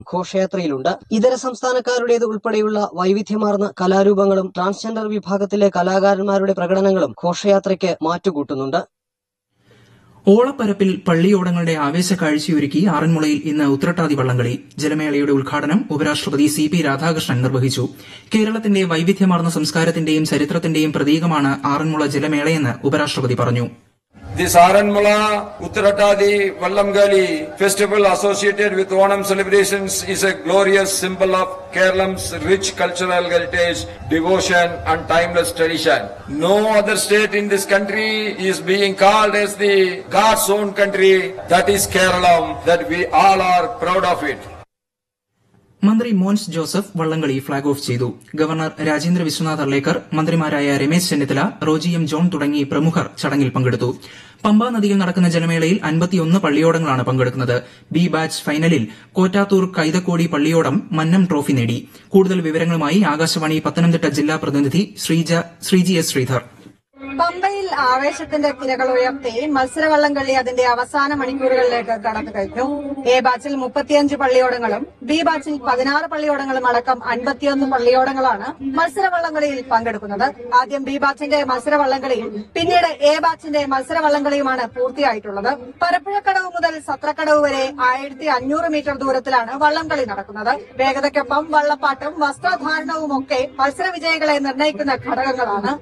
ഘോഷയാത്രയിലുണ്ട് ഇതര സംസ്ഥാനക്കാരുടേത് ഉൾപ്പെടെയുള്ള വൈവിധ്യമാർന്ന കലാരൂപങ്ങളും ട്രാൻസ്ജെൻഡർ വിഭാഗത്തിലെ കലാകാരന്മാരുടെ പ്രകടനങ്ങളും ഘോഷയാത്രയ്ക്ക് മാറ്റുകൂട്ടുന്നുണ്ട് ഓളപ്പരപ്പിൽ പള്ളിയോടങ്ങളുടെ ആവേശ കാഴ്ചയൊരുക്കി ആറന്മുളയിൽ ഇന്ന് ഉത്രട്ടാതി വള്ളംകളി ജലമേളയുടെ ഉദ്ഘാടനം ഉപരാഷ്ട്രപതി സി പി രാധാകൃഷ്ണൻ നിർവഹിച്ചു കേരളത്തിന്റെ വൈവിധ്യമാർന്ന സംസ്കാരത്തിന്റെയും ചരിത്രത്തിന്റെയും പ്രതീകമാണ് ആറന്മുള ജലമേളയെന്ന് ഉപരാഷ്ട്രപതി പറഞ്ഞു This Aranmula Uttaratadi Vallamgali festival associated with Onam celebrations is a glorious symbol of Kerala's rich cultural heritage, devotion and timeless tradition. No other state in this country is being called as the God's own country. That is Kerala, that we all are proud of it. മന്ത്രി മോൻസ് ജോസഫ് വള്ളംകളി flag off ചെയ്തു governor Rajendra Vishwanath Arlekar മന്ത്രിമാരായ Ramesh Chennithala Roji M John തുടങ്ങി പ്രമുഖർ ചടങ്ങിൽ പങ്കെടുത്തു പമ്പാ നദിയിൽ നടക്കുന്ന ജലമേളയിൽ അൻപത്തിയൊന്ന് പള്ളിയോടങ്ങളാണ് പങ്കെടുക്കുന്നത് ബി ബാച്ച് ഫൈനലിൽ കോറ്റാത്തൂർ കൈതക്കോടി പള്ളിയോടം മന്നം ട്രോഫി നേടി കൂടുതൽ വിവരങ്ങളുമായി ആകാശവാണി പത്തനംതിട്ട ജില്ലാ പ്രതിനിധി ശ്രീജ ശ്രീജി എസ് ശ്രീധർ പമ്പയിൽ ആവേശത്തിന്റെ തിരകൾ ഉയർത്തി മത്സരവള്ളം കളി അതിന്റെ അവസാന മണിക്കൂറുകളിലേക്ക് കടന്നു കഴിഞ്ഞു എ ബാച്ചിൽ മുപ്പത്തിയഞ്ച് പള്ളിയോടങ്ങളും ബി ബാച്ചിൽ പതിനാറ് പള്ളിയോടങ്ങളും അടക്കം അൻപത്തിയൊന്ന് പള്ളിയോടങ്ങളാണ് മത്സരവള്ളം കളിയിൽ പങ്കെടുക്കുന്നത് ആദ്യം ബി ബാച്ചിന്റെ മത്സരവള്ളം കളിയും പിന്നീട് എ ബാച്ചിന്റെ മത്സരവള്ളം കളിയുമാണ് പൂർത്തിയായിട്ടുള്ളത് പരപ്പുഴക്കടവ് മുതൽ സത്രക്കടവ് വരെ ആയിരത്തി അഞ്ഞൂറ് മീറ്റർ ദൂരത്തിലാണ് വള്ളംകളി നടക്കുന്നത് വേഗതയ്ക്കൊപ്പം വള്ളപ്പാട്ടും വസ്ത്രധാരണവും ഒക്കെ മത്സര വിജയികളെ നിർണ്ണയിക്കുന്ന ഘടകങ്ങളാണ്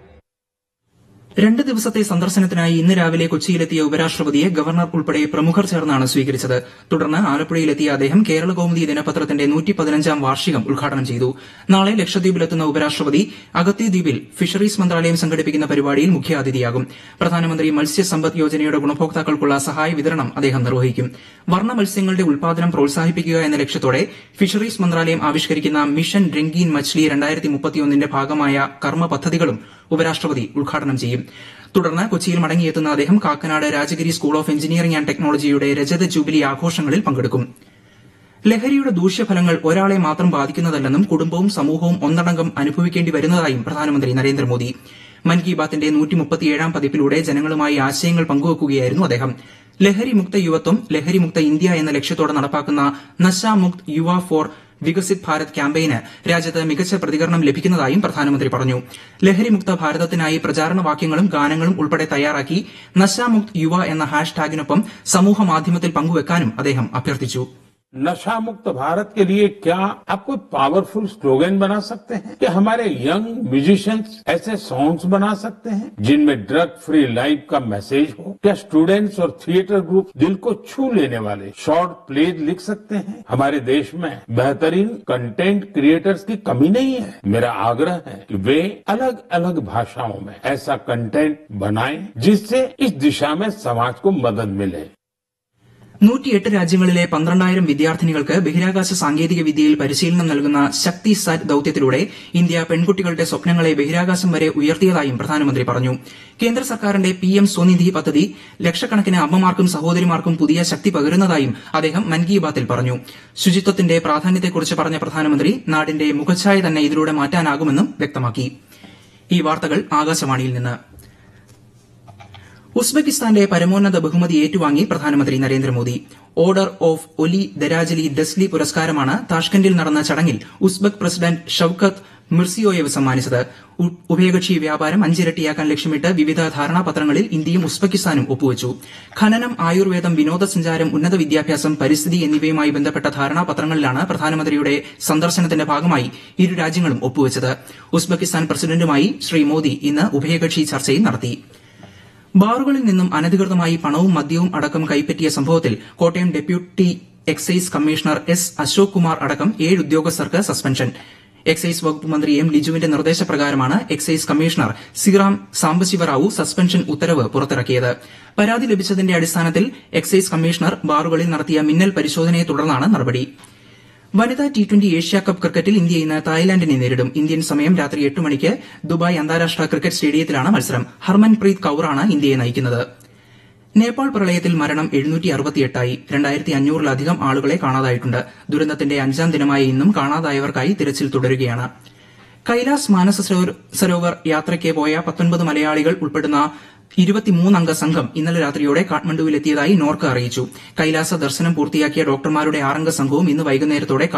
രണ്ട് ദിവസത്തെ സന്ദർശനത്തിനായി ഇന്ന് രാവിലെ കൊച്ചിയിലെത്തിയ ഉപരാഷ്ട്രപതിയെ ഗവർണർ ഉൾപ്പെടെ പ്രമുഖർ ചേർന്നാണ് സ്വീകരിച്ചത് തുടർന്ന് ആലപ്പുഴയിലെത്തിയ അദ്ദേഹം കേരള കൌമുദി ദിനപത്രത്തിന്റെ നൂറ്റി പതിനഞ്ചാം വാർഷികം ഉദ്ഘാടനം ചെയ്തു നാളെ ലക്ഷദ്വീപിലെത്തുന്ന ഉപരാഷ്ട്രപതി അഗത്തി ദ്വീപിൽ ഫിഷറീസ് മന്ത്രാലയം സംഘടിപ്പിക്കുന്ന പരിപാടിയിൽ മുഖ്യാതിഥിയാകും പ്രധാനമന്ത്രി മത്സ്യസമ്പദ് യോജനയുടെ ഗുണഭോക്താക്കൾക്കുള്ള സഹായ വിതരണം അദ്ദേഹം നിർവഹിക്കും വർണ്ണ മത്സ്യങ്ങളുടെ ഉൽപാദനം പ്രോത്സാഹിപ്പിക്കുക എന്ന ലക്ഷ്യത്തോടെ ഫിഷറീസ് മന്ത്രാലയം ആവിഷ്കരിക്കുന്ന മിഷൻ രംഗീൻ മച്ച്ലി രണ്ടായിരത്തി മുപ്പത്തിയൊന്നിന്റെ ഭാഗമായ കർമ്മ പദ്ധതികളും ഉപരാഷ്ട്രപതി ഉദ്ഘാടനം ചെയ്യും തുടർന്ന് കൊച്ചിയിൽ മടങ്ങിയെത്തുന്ന അദ്ദേഹം Kakkanad Rajagiri school of engineering and ടെക്നോളജിയുടെ രജത ജൂബിലി ആഘോഷങ്ങളിൽ പങ്കെടുക്കും ലഹരിയുടെ ദൂഷ്യഫലങ്ങൾ ഒരാളെ മാത്രം ബാധിക്കുന്നതല്ലെന്നും കുടുംബവും സമൂഹവും ഒന്നടങ്കം അനുഭവിക്കേണ്ടി വരുന്നതായും പ്രധാനമന്ത്രി നരേന്ദ്രമോദി മൻ കി ബാത്തിന്റെ നൂറ്റിമുപ്പത്തിയേഴാം പതിപ്പിലൂടെ ജനങ്ങളുമായി ആശയങ്ങൾ പങ്കുവയ്ക്കുകയായിരുന്നു അദ്ദേഹം ലഹരിമുക്ത യുവത്വം ലഹരിമുക്ത ഇന്ത്യ എന്ന ലക്ഷ്യത്തോടെ നടപ്പാക്കുന്ന നശാമുക്ത് യുവ ഫോർ വികസിത് ഭാരത് ക്യാമ്പയിന് രാജ്യത്ത് മികച്ച പ്രതികരണം ലഭിക്കുന്നതായും പ്രധാനമന്ത്രി പറഞ്ഞു ലഹരിമുക്ത ഭാരതത്തിനായി പ്രചാരണ വാക്യങ്ങളും ഗാനങ്ങളും ഉൾപ്പെടെ തയ്യാറാക്കി നശാമുക്ത് യുവ എന്ന ഹാഷ്ടാഗിനൊപ്പം സമൂഹ മാധ്യമത്തിൽ പങ്കുവെക്കാനും അദ്ദേഹം അഭ്യർത്ഥിച്ചു नशा मुक्त भारत के लिए क्या आप कोई पावरफुल स्लोगन बना सकते हैं क्या हमारे यंग म्यूजिशियंस ऐसे सॉन्ग्स बना सकते हैं जिनमें ड्रग फ्री लाइफ का मैसेज हो क्या स्टूडेंट्स और थिएटर ग्रुप दिल को छू लेने वाले शॉर्ट प्लेज लिख सकते हैं हमारे देश में बेहतरीन कंटेंट क्रिएटर्स की कमी नहीं है मेरा आग्रह है कि वे अलग अलग भाषाओं में ऐसा कंटेंट बनाएं जिससे इस दिशा में समाज को मदद मिले നൂറ്റിയെട്ട് രാജ്യങ്ങളിലെ പന്ത്രണ്ടായിരം വിദ്യാർത്ഥിനികൾക്ക് ബഹിരാകാശ സാങ്കേതിക വിദ്യയിൽ പരിശീലനം നൽകുന്ന ശക്തി സാറ്റ് ദൌത്യത്തിലൂടെ ഇന്ത്യ പെൺകുട്ടികളുടെ സ്വപ്നങ്ങളെ ബഹിരാകാശം വരെ ഉയർത്തിയതായും പ്രധാനമന്ത്രി പറഞ്ഞു കേന്ദ്ര സർക്കാരിന്റെ പി എം സ്വനിധി പദ്ധതി ലക്ഷക്കണക്കിന് അമ്മമാർക്കും സഹോദരിമാർക്കും പുതിയ ശക്തി പകരുന്നതായും അദ്ദേഹം മൻ കി ബാത്തിൽ പറഞ്ഞു ശുചിത്വത്തിന്റെ പ്രാധാന്യത്തെക്കുറിച്ച് പറഞ്ഞ പ്രധാനമന്ത്രി നാടിന്റെ മുഖച്ഛായ തന്നെ ഇതിലൂടെ മാറ്റാനാകുമെന്നും വ്യക്തമാക്കി ഈ വാർത്തകൾ ആകാശവാണിയിൽ നിന്ന് ഉസ്ബെക്കിസ്ഥാന്റെ പരമോന്നത ബഹുമതി ഏറ്റുവാങ്ങി പ്രധാനമന്ത്രി Narendra Modi order of Oliy Darajali Dustlik പുരസ്കാരമാണ് താഷ്കന്റിൽ നടന്ന ചടങ്ങിൽ ഉസ്ബെക് പ്രസിഡന്റ് ഷൌക്കത്ത് മിർസിയോയേവ് സമ്മാനിച്ചത് ഉഭയകക്ഷി വ്യാപാരം അഞ്ചിരട്ടിയാക്കാൻ ലക്ഷ്യമിട്ട് വിവിധ ധാരണാപത്രങ്ങളിൽ ഇന്ത്യയും ഉസ്ബെക്കിസ്ഥാനും ഒപ്പുവച്ചു ഖനനം ആയുർവേദം വിനോദസഞ്ചാരം ഉന്നത വിദ്യാഭ്യാസം പരിസ്ഥിതി എന്നിവയുമായി ബന്ധപ്പെട്ട ധാരണാപത്രങ്ങളിലാണ് പ്രധാനമന്ത്രിയുടെ സന്ദർശനത്തിന്റെ ഭാഗമായി ഇരു രാജ്യങ്ങളും ഒപ്പുവച്ചത് ഉസ്ബെക്കിസ്ഥാൻ പ്രസിഡന്റുമായി ശ്രീ മോദി ഇന്ന് ഉഭയകക്ഷി ചർച്ചയും നടത്തി ബാറുകളിൽ നിന്നും അനധികൃതമായി പണവും മദ്യവും അടക്കം കൈപ്പറ്റിയ സംഭവത്തിൽ Kottayam deputy excise commissioner S Ashok Kumar അടക്കം ഏഴ് ഉദ്യോഗസ്ഥർക്ക് സസ്പെൻഷൻ എക്സൈസ് വകുപ്പ് മന്ത്രി എം ലിജുവിന്റെ നിർദ്ദേശപ്രകാരമാണ് excise commissioner Sriram Sambasiva Rao suspension ഉത്തരവ് പുറത്തിറക്കിയത് പരാതി ലഭിച്ചതിന്റെ അടിസ്ഥാനത്തിൽ എക്സൈസ് കമ്മീഷണർ ബാറുകളിൽ നടത്തിയ മിന്നൽ പരിശോധനയെ തുടർന്നാണ് നടപടി വനിതാ ടി ട്വന്റി ഏഷ്യാകപ്പ് ക്രിക്കറ്റിൽ ഇന്ത്യ ഇന്ന് തായ്ലാന്റിനെ നേരിടും ഇന്ത്യൻ സമയം രാത്രി എട്ട് മണിക്ക് ദുബായ് അന്താരാഷ്ട്ര ക്രിക്കറ്റ് സ്റ്റേഡിയത്തിലാണ് മത്സരം ഹർമൻപ്രീത് കൌറാണ് ഇന്ത്യയെ നയിക്കുന്നത് നേപ്പാൾ പ്രളയത്തിൽ മരണം എഴുന്നൂറ്റിഅറുപത്തിയെട്ടായി രണ്ടായിരത്തി അഞ്ഞൂറിലധികം ആളുകളെ കാണാതായിട്ടുണ്ട് ദുരന്തത്തിന്റെ അഞ്ചാം ദിനമായ ഇന്നും കാണാതായവർക്കായി തിരച്ചിൽ തുടരുകയാണ് കൈലാസ് മാനസ സരോവർ യാത്രയ്ക്ക് പോയ പത്തൊൻപത് മലയാളികൾ ഉൾപ്പെടുന്ന ഇരുപത്തിമൂന്നംഗ സംഘം ഇന്നലെ രാത്രിയോടെ കാഠ്മണ്ഡുവിലെത്തിയതായി നോർക്ക അറിയിച്ചു കൈലാസ ദർശനം പൂർത്തിയാക്കിയ ഡോക്ടർമാരുടെ ആറംഗ സംഘവും ഇന്ന് വൈകുന്നേരത്തോടെ